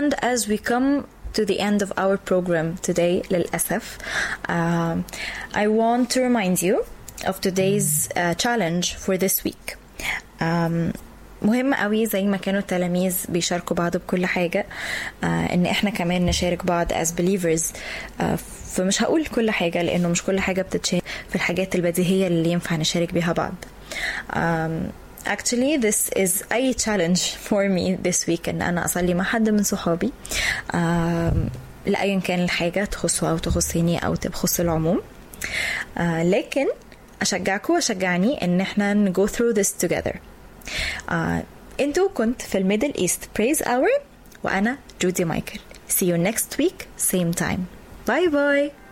And as we come to the end of our program today, للأسف, um, I want to remind you of today's uh, challenge for this week. Um, مهم قوي زي ما كانوا التلاميذ بيشاركوا بعض بكل حاجة آه ان احنا كمان نشارك بعض as believers آه فمش هقول كل حاجة لانه مش كل حاجة بتتشارك في الحاجات البديهية اللي ينفع نشارك بيها بعض um, actually this is a challenge for me this week ان انا اصلي مع حد من صحابي um, لايا كان الحاجة تخصه او تخصني او تخص العموم uh, لكن اشجعكم واشجعني ان احنا نجو through this together آه، انتوا كنت في الميدل ايست بريز اور وانا جودي مايكل see you next week same time باي باي